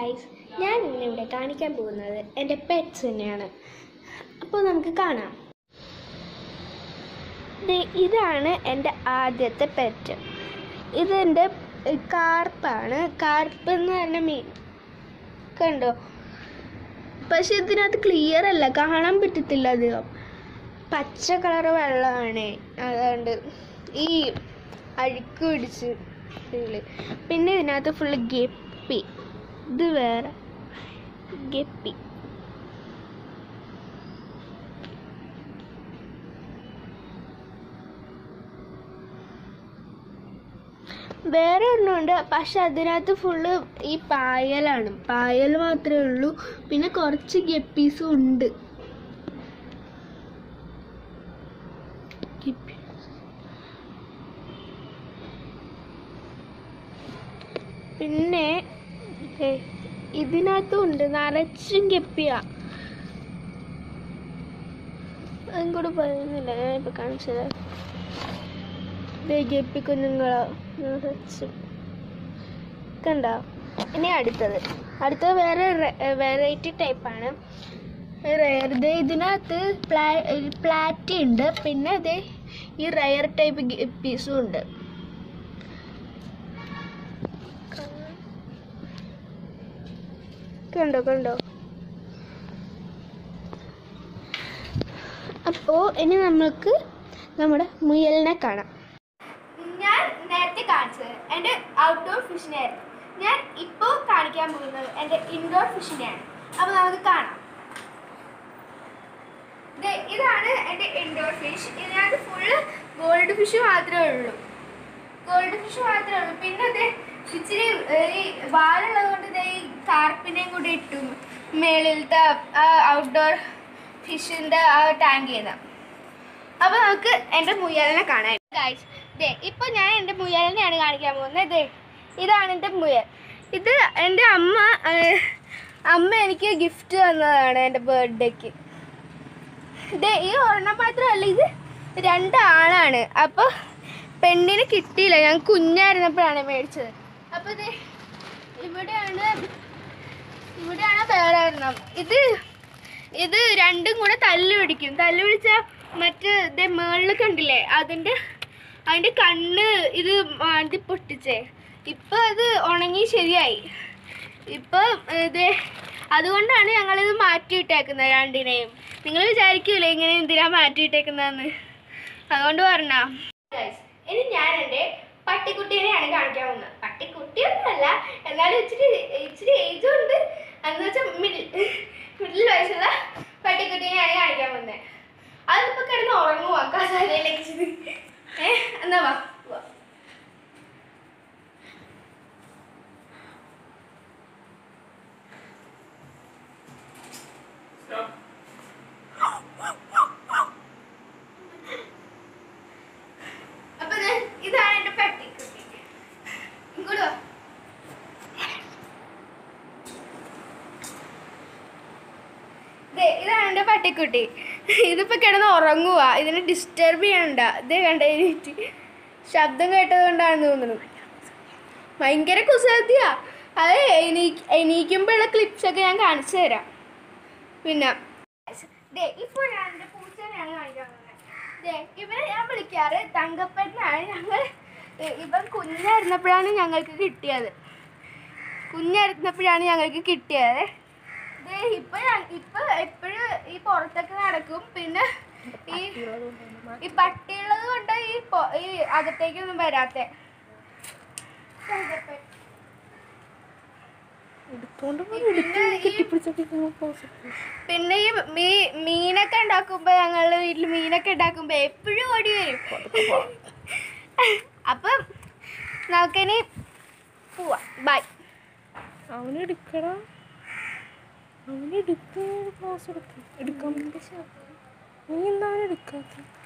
Guys ഞാൻ ഇന്നിവിടെ കാണിക്കാൻ പോകുന്നത് എൻ്റെ പെറ്റ്സ് തന്നെയാണ് അപ്പോൾ നമുക്ക് കാണാം ദേ ഇതാണ് എൻ്റെ ആദ്യത്തെ പെറ്റ് ഇതെൻ്റെ കാർപ്പാണ് കാർപ്പ് എന്ന് പറഞ്ഞ മീൻ കണ്ടോ പക്ഷെ ഇതിനകത്ത് ക്ലിയർ അല്ല കാണാൻ പറ്റത്തില്ല അധികം പച്ച കളർ വെള്ളമാണ് അതുകൊണ്ട് ഈ അഴുക്ക് പിടിച്ച് ഇതില്. പിന്നെ ഇതിനകത്ത് ഫുള്ള് ഗപ്പി ഇത് വേറെ ഗപ്പി വേറെ ഒരെണ്ണമുണ്ട് പക്ഷെ അതിനകത്ത് ഫുള്ള് ഈ പായലാണ് പായൽ മാത്രമേ ഉള്ളൂ പിന്നെ കുറച്ച് ഗപ്പീസും ഉണ്ട് ഗപ്പി പിന്നെ ദേ, ഇതിനകത്തും ഉണ്ട് നിറച്ചും ഗപ്പിയാ അതും കൂടെ പറയുന്നില്ല ഞാൻ ഇപ്പൊ കാണിച്ചത് ദേ ഗപ്പി കുഞ്ഞുങ്ങളോ നിറച്ചും കണ്ടോ ഇനി അടുത്തത് അടുത്തത് വേറെ വെറൈറ്റി ടൈപ്പാണ് റയർ ഇത് ഇതിനകത്ത് പ്ലാ പ്ലാറ്റി ഉണ്ട് പിന്നെ ഇത് ഈ റയർ ടൈപ്പ് പീസും ഉണ്ട് കണ്ടോ കണ്ടോ അപ്പോ ഇനി നമുക്ക് നമ്മുടെ മുയലിനെ കാണാം ഞാൻ നേരത്തെ കാണിച്ചത് എൻ്റെ ഔട്ട്ഡോർ ഫിഷിനെയായിരുന്നു ഞാൻ ഇപ്പോൾ കാണിക്കാൻ പോകുന്നത് എൻ്റെ ഇൻഡോർ ഫിഷിനെയാണ് അപ്പോൾ നമുക്ക് കാണാം ദേ, ഇതാണ് എൻ്റെ ഇൻഡോർ ഫിഷ് ഇതിനകത്ത് ഫുള്ള് ഗോൾഡ് ഫിഷ് മാത്രമേ ഉള്ളൂ ഗോൾഡ് ഫിഷ് മാത്രമേ ഉള്ളൂ പിന്നെ ഇത് ഇച്ചിരി ഏർ, ഈ വാലുള്ളത് കൊണ്ട് ദേ ഈ കാർപ്പിനെയും കൂടി ഇട്ടു മേളിലത്തെ ഔട്ട്ഡോർ ഫിഷിൻ്റെ ആ ടാങ്ക് ചെയ്ത അപ്പൊ നമുക്ക് എൻ്റെ മുയലിനെ കാണാം ഗൈസ് ദേ ഇപ്പൊ ഞാൻ എൻ്റെ മുയലിനെയാണ് കാണിക്കാൻ പോകുന്നത് ദേ ഇതാണ് എൻ്റെ മുയൽ ഇത് എൻ്റെ അമ്മ ഏർ, അമ്മ എനിക്ക് ഗിഫ്റ്റ് തന്നതാണ് എൻ്റെ ബർത്ത്ഡേക്ക് ദേ ഈ ഒരെണ്ണം മാത്രമല്ല ഇത് രണ്ടാളാണ് അപ്പോൾ പെണ്ണിന് കിട്ടിയില്ല ഞാൻ കുഞ്ഞായിരുന്നപ്പോഴാണ് മേടിച്ചത് അപ്പോൾ ദേ ഇവിടെയാണ് ഇവിടെയാണ് വേറെ ഒരെണ്ണം ഇത് ഇത് രണ്ടും കൂടെ തല്ല് പിടിക്കും തല്ല് പിടിച്ചാൽ മറ്റ് ഇതേ മേളിൽ കണ്ടില്ലേ അതിൻ്റെ അതിൻ്റെ കണ്ണ് ഇത് മാന്തി പൊട്ടിച്ചേ ഇപ്പം അത് ഉണങ്ങി ശരിയായി ഇപ്പം ഇത് അതുകൊണ്ടാണ് ഞങ്ങളിത് മാറ്റിയിട്ടേക്കുന്നത് രണ്ടിനെയും നിങ്ങൾ വിചാരിക്കൂലേ ഇങ്ങനെ എന്തിനാ മാറ്റിയിട്ടേക്കുന്നതെന്ന് അതുകൊണ്ട് പറഞ്ഞാ ഇനി ഞാൻ എൻ്റെ പട്ടിക്കുട്ടീനെയാണ് കാണിക്കാൻ പോകുന്നത് പട്ടിക്കുട്ടിയൊന്നുമല്ല എന്നാലും ഇച്ചിരി ഇച്ചിരി ഏജും ഉണ്ട് എന്ന് വെച്ചാൽ മിഡിൽ മിഡിൽ വയസ്സുള്ള പട്ടിക്കുട്ടീനെയാണ് കാണിക്കാൻ പോകുന്നത് അതിപ്പോൾ കിടന്ന് ഉറങ്ങുവാ കസാരയിലേക്ക് ഏ എന്നാ വാ വാ. അപ്പൊ ദേ, ഇതാണ് എൻ്റെ പട്ടിക്കുട്ടി ഇങ്ങോട്ട് വാ ദേ, ഇതാണ് എൻ്റെ പട്ടിക്കുട്ടി ഇതിപ്പോ കിടന്ന് ഉറങ്ങുക ഇതിനെ ഡിസ്റ്റർബ് ചെയ്യണ്ട ഇതേ കണ്ട എനിക്ക് ശബ്ദം കേട്ടത് കൊണ്ടാണെന്ന് തോന്നുന്നു ഭയങ്കര കുസൃതിയാ അത് എണീ- എണീക്കുമ്പോഴുള്ള ക്ലിപ്സ് ഒക്കെ ഞാൻ കാണിച്ചു തരാം പിന്നെ ദേ, ഇപ്പോൾ ഞാൻ എൻ്റെ പൂച്ചനെയാണ് കാണിക്കാൻ പോകുന്നത് ദേ, ഇവനെ ഞാൻ വിളിക്കാറ് തങ്കപ്പനാണ് ഞങ്ങൾ ഇവൻ കുഞ്ഞായിരുന്നപ്പോഴാണ് ഞങ്ങൾക്ക് കിട്ടിയത് കുഞ്ഞായിരുന്നപ്പോഴാണ് ഞങ്ങൾക്ക് കിട്ടിയത് ദേ, ഇപ്പൊ ഞാൻ- ഇപ്പൊ എപ്പോഴും ഈ പുറത്തൊക്കെ നടക്കും പിന്നെ ഈ ഈ പട്ടിയുള്ളത് കൊണ്ട് ഈ പൊ- ഈ അകത്തേക്കൊന്നും വരാത്തെ തങ്കപ്പൻ. പിന്നെ ഈ പിന്നെ ഈ മീ മീനൊക്കെ ഉണ്ടാക്കുമ്പോ ഞങ്ങള് വീട്ടിൽ മീനൊക്കെ ഉണ്ടാക്കുമ്പോ എപ്പോഴും ഓടി വരും അപ്പം നമുക്കിനി പോവാ ബൈ അവനെടുക്കടാ അവനെടുക്ക ക്ലാസ് എടുക്ക എടുക്കാൻ നീ എന്താ അവനെടുക്കാത്ത